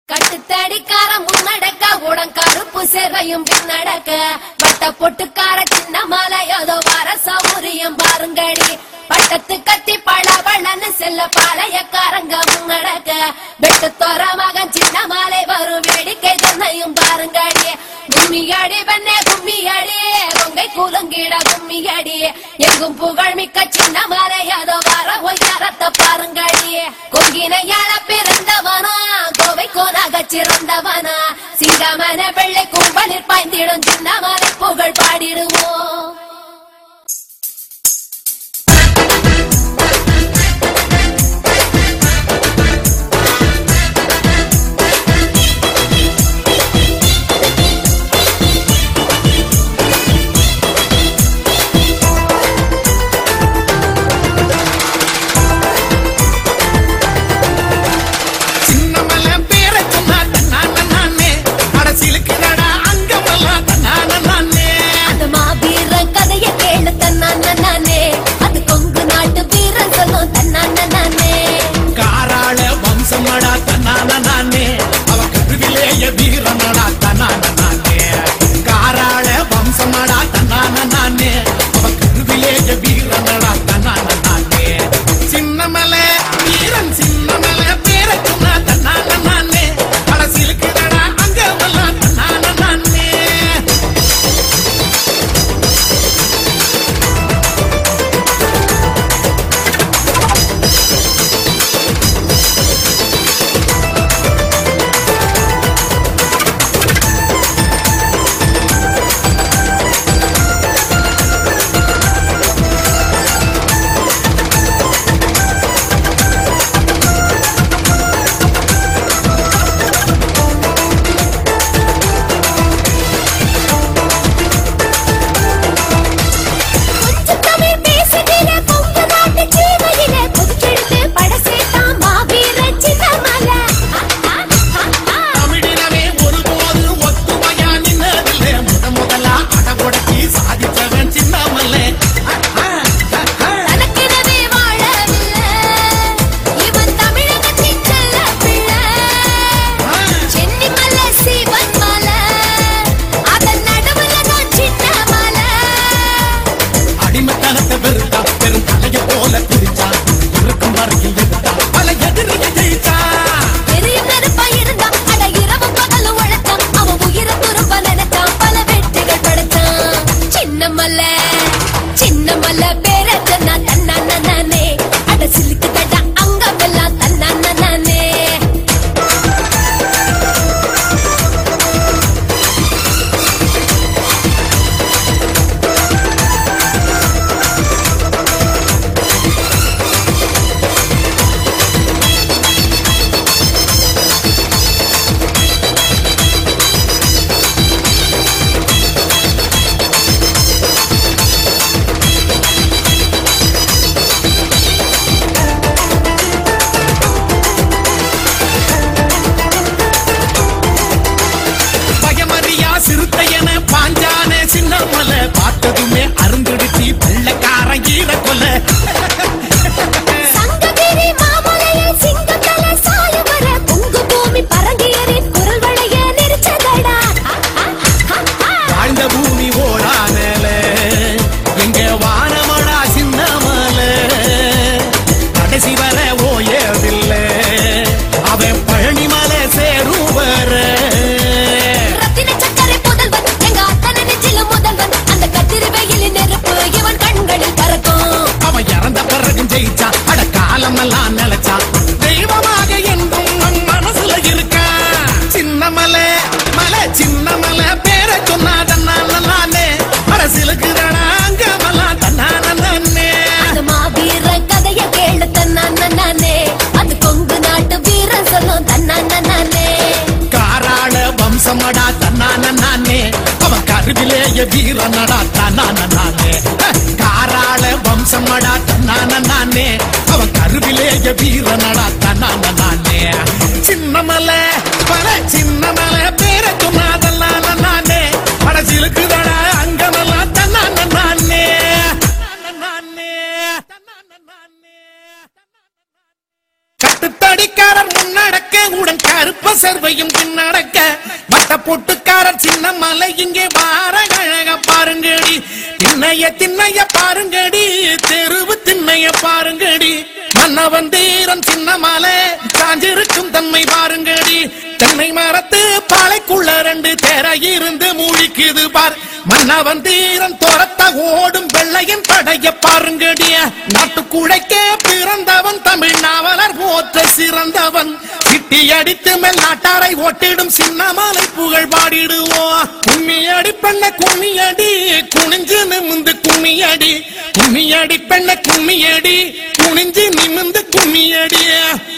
கட்டுத்தடிக்கார முன்னடக்க உடன் கருப்பு சேவையும் பின்னடக்க வட்ட பொட்டுக்கார சின்ன மாலை ஏதோ வர சௌரியம் பாருங்கடி பட்டத்து கத்தி பளபளன்னு செல்ல பாளையக்காரங்க முன்னடக்க வெட்டு தோற மகன் சின்ன மாலை வரும் வேடிக்கை தன்னையும் பாருங்கடி கும்மியடி வெண்ணே கும்மியடி கொங்கை குலுங்கிட கும்மியடி எங்கும் புகழ் மிக்க சின்ன மாலை ஏதோ வர ஒய்யாரத்தை பாருங்கடி கொங்கினையாள பிறந்தவனா கோவை கோனாக சிறந்தவனா சிங்கமன வெள்ளை கும்பலில் பாய்ந்திடும் சின்ன மாலை புகழ் பாடிடுவோம் சின்னமல பேரை சொன்னா தன்னான நானே கடைசிலுக்கு நடா அங்கமெல்லாம் தன்னான நானே அந்த மாவீர கதைய கேளு தன்னான நானே அது கொங்கு நாட்டு வீரன் சொல்லும் தன்னான நானே காராள வம்சமடா தன்னான நானே அவ கருவிலேய வீரனடா தன்னான நானே காராள வம்சமடா தன்னான நானே அவ கருவிலேய வீரனடா தன்னான நானே சின்னமல வீரன் சின்னமல பேரை சொன்னா தன்னான நானே கடைசிலுக்கு நடா அங்கமெல்லாம் தன்னான நானே கொஞ்சம் தமிழ் பேசுகிற கொங்கு நாட்டு சீமையிலே புதுக்கெழுத்து படசேட்டான் மாவீர சின்னமல தமிழினமே ஒருபோது ஒத்துமையா நின்னதில்லை முத முதலா அடகுடக்கி சாதிச்சவன் சின்னமல்லே தனக்கெனவே வாழவில்லை இவன் தமிழகத்தின் செல்ல பிள்ளை சென்னி மலை சிவன் மலை அதன் நடுவுல தான் சின்ன மலை அடிமைத்தனத்தை வெறுத்தான் பெரும் தலைய போல பிரிச்சான் இருக்கும் வரையில் எடுத்தான் பல எதிரியை ஜெயிச்சான் பெரிய நெருப்பா இருந்தான் அட இரவு பகலும் உழைச்சான் அவன் உயிரை துரும்ப நினைச்சான் பல வெற்றிகள் படைச்சான் சின்ன மலை சின்ன மலை பேர சொன்னா தன்னான நானே அட சிலுக்கு தட்டா அங்கமெல்லாம் தன்னான நானே பயமறியா சிறுத்தையன பாஞ்சானே சின்னமலை பார்த்ததுமே அருந்துடுச்சி வெள்ளக்காரன் ஈர கொலை சங்ககிரி மாமலையில் சிங்கத்தலை சாய வர பொங்கு பூமி பரங்கியரின் குரல் வளைய நெரிச்சதடா வாழ்ந்த பூமி ஓடா மேல எங்க வானமடா சின்னமல கடைசி வர ஓயவில்லை அவன் பழனிமலை சேரும் வர ரத்தின சக்கரை புதல்வன் எங்க அத்தனை நெஞ்சில முதல்வன் அந்த கத்திரி வெயிலின் நெருப்பு இவன் கண்களில் பறக்கும் அவன் இறந்த பிறகும் ஜெயிச்சான் அட காலமெல்லாம் நிலைச்சான் தெய்வமாக என்றும் நம் மனசுல இருக்கான் சின்னமலை மலை சின்னமலை பேரை சொன்னாதன்னால நானே அரசியலுக்கு அங்கமெல்லாம் தன்னான நானே அந்த மாவீர கதைய கேளு தன்னான நானே அது கொங்கு நாட்டு வீரன் சொல்லும் தன்னான நானே காராள வம்சமடா தன்னான நானே அவன் கருவிலேய வீரனடா தன்னான நானே ஹ! காராள வம்சமடா தன்னான நானே அவன் கருவிலேய வீரனடா தன்னான நானே சின்னமலை பல சின்னமலை பேரை சொன்னாதல்லான நானே படசிலுக்குதடா அங்கமெல்லாம் தன்னான நானே நானே கட்டுத்தடிக்காரன் முன்னடக்க உடன் கருப்ப சேர்வையும் பின்னடக்க வட்ட பொட்டுக்காரர் சின்ன மலை இங்கே வார அழக பாருங்கடி திண்ணைய திண்ணைய பாருங்கடி தெருவு திண்ணைய பாருங்கடி மன்னவன் தீரன் சின்ன மலை காஞ்சிருக்கும் தன்மை பாருங்கடி தென்னை மரத்து பாலைக்குள்ள ரெண்டு தேர இருந்து மூழ்கிது பார் மன்னவன் தீரன் துரத்த ஓடும் வெள்ளையன் படைய பாருங்கடிய நாட்டுக்குழைக்க பிறந்தவன் தமிழ் நாவலர் போற்ற சிறந்தவன் சிட்டி அடித்து மேல் நாட்டாரை ஓட்டிடும் சின்னமலை புகழ் பாடிடுவோம் கும்மியடி பெண்ண கும்மியடி குனிஞ்சு நிமிந்து கும்மியடி கும்மியடி பெண்ண கும்மியடி குனிஞ்சு நிமிந்து கும்மியடி